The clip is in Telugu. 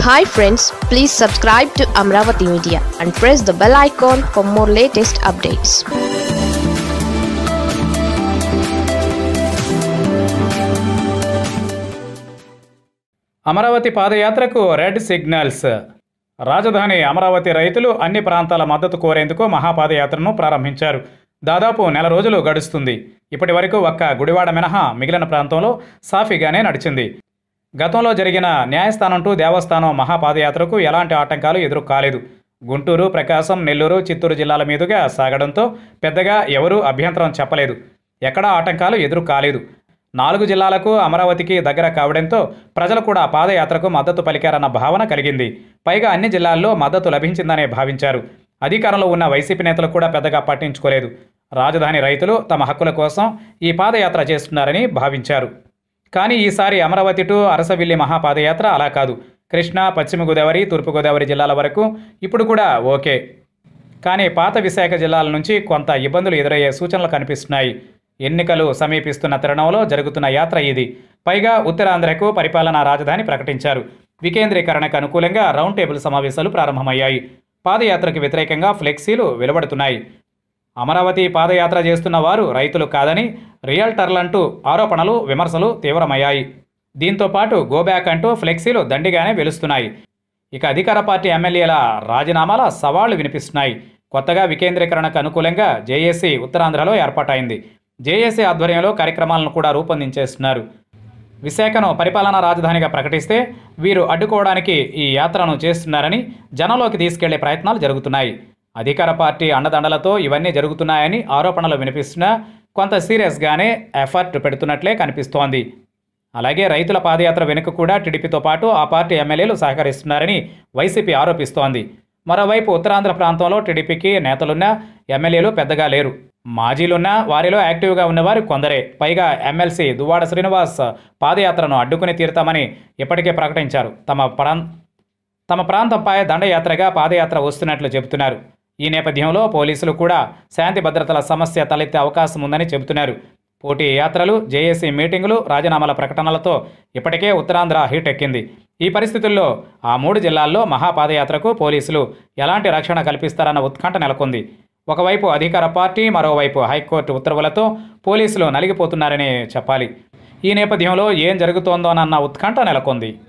hi friends please subscribe to Amaravati media and press the bell icon for more latest updates Amaravati పాదయాత్రకు రెడ్ సిగ్నల్స్ రాజధాని అమరావతి రైతులు అన్ని ప్రాంతాల మద్దతు కోరేందుకు మహాపాదయాత్రను ప్రారంభించారు దాదాపు నెల రోజులు గడుస్తుంది ఇప్పటి వరకు ఒక్క గుడివాడ మినహా మిగిలిన ప్రాంతంలో సాఫీగానే నడిచింది గతంలో జరిగిన న్యాయస్థానం టు దేవస్థానం మహాపాదయాత్రకు ఎలాంటి ఆటంకాలు ఎదురు కాలేదు గుంటూరు ప్రకాశం నెల్లూరు చిత్తూరు జిల్లాల మీదుగా సాగడంతో పెద్దగా ఎవరూ అభ్యంతరం చెప్పలేదు ఎక్కడా ఆటంకాలు ఎదురు కాలేదు నాలుగు జిల్లాలకు అమరావతికి దగ్గర కావడంతో ప్రజలు కూడా పాదయాత్రకు మద్దతు పలికారన్న భావన కలిగింది పైగా అన్ని జిల్లాల్లో మద్దతు లభించిందనే భావించారు అధికారంలో ఉన్న వైసీపీ నేతలు కూడా పెద్దగా పట్టించుకోలేదు రాజధాని రైతులు తమ హక్కుల కోసం ఈ పాదయాత్ర చేస్తున్నారని భావించారు కానీ ఈసారి అమరావతి టు అరసవిల్లి మహాపాదయాత్ర అలా కాదు కృష్ణా పశ్చిమ గోదావరి తూర్పుగోదావరి జిల్లాల వరకు ఇప్పుడు కూడా ఓకే కానీ పాత విశాఖ జిల్లాల నుంచి కొంత ఇబ్బందులు ఎదురయ్యే సూచనలు కనిపిస్తున్నాయి ఎన్నికలు సమీపిస్తున్న తరుణంలో జరుగుతున్న యాత్ర ఇది పైగా ఉత్తరాంధ్రకు పరిపాలనా రాజధాని ప్రకటించారు వికేంద్రీకరణకు అనుకూలంగా రౌండ్ టేబుల్ సమావేశాలు ప్రారంభమయ్యాయి పాదయాత్రకు వ్యతిరేకంగా ఫ్లెక్సీలు వెలువడుతున్నాయి అమరావతి పాదయాత్ర చేస్తున్న వారు రైతులు కాదని రియల్టర్లంటూ ఆరోపణలు విమర్శలు తీవ్రమయ్యాయి దీంతో పాటు గోబ్యాక్ అంటూ ఫ్లెక్సీలు దండిగానే వెలుస్తున్నాయి ఇక అధికార పార్టీ ఎమ్మెల్యేల రాజీనామాల సవాళ్లు వినిపిస్తున్నాయి కొత్తగా వికేంద్రీకరణకు అనుకూలంగా జేఏసీ ఉత్తరాంధ్రలో ఏర్పాటైంది జేఏసీ ఆధ్వర్యంలో కార్యక్రమాలను కూడా రూపొందించేస్తున్నారు విశాఖను పరిపాలనా రాజధానిగా ప్రకటిస్తే వీరు అడ్డుకోవడానికి ఈ యాత్రను చేస్తున్నారని జనంలోకి తీసుకెళ్లే ప్రయత్నాలు జరుగుతున్నాయి అధికార పార్టీ అండదండలతో ఇవన్నీ జరుగుతున్నాయని ఆరోపణలు వినిపిస్తున్నా కొంత సీరియస్గానే ఎఫర్ట్ పెడుతున్నట్లే కనిపిస్తోంది అలాగే రైతుల పాదయాత్ర వెనుక కూడా టీడీపీతో పాటు ఆ పార్టీ ఎమ్మెల్యేలు సహకరిస్తున్నారని వైసీపీ ఆరోపిస్తోంది మరోవైపు ఉత్తరాంధ్ర ప్రాంతంలో టీడీపీకి నేతలున్నా ఎమ్మెల్యేలు పెద్దగా లేరు మాజీలున్నా వారిలో యాక్టివ్గా ఉన్నవారు కొందరే పైగా ఎమ్మెల్సీ దువ్వాడ శ్రీనివాస్ పాదయాత్రను అడ్డుకుని తీరుతామని ఇప్పటికే ప్రకటించారు తమ ప్రాం తమ ప్రాంతంపై దండయాత్రగా పాదయాత్ర వస్తున్నట్లు చెబుతున్నారు ఈ నేపథ్యంలో పోలీసులు కూడా శాంతి భద్రతల సమస్య తలెత్తే అవకాశం ఉందని చెబుతున్నారు పోటీ యాత్రలు జేఏసీ మీటింగులు రాజీనామాల ప్రకటనలతో ఇప్పటికే ఉత్తరాంధ్ర హీట్ ఎక్కింది ఈ పరిస్థితుల్లో ఆ మూడు జిల్లాల్లో మహాపాదయాత్రకు పోలీసులు ఎలాంటి రక్షణ కల్పిస్తారన్న ఉత్కంఠ నెలకొంది ఒకవైపు అధికార పార్టీ మరోవైపు హైకోర్టు ఉత్తర్వులతో పోలీసులు నలిగిపోతున్నారని చెప్పాలి ఈ నేపథ్యంలో ఏం జరుగుతోందోనన్న ఉత్కంఠ నెలకొంది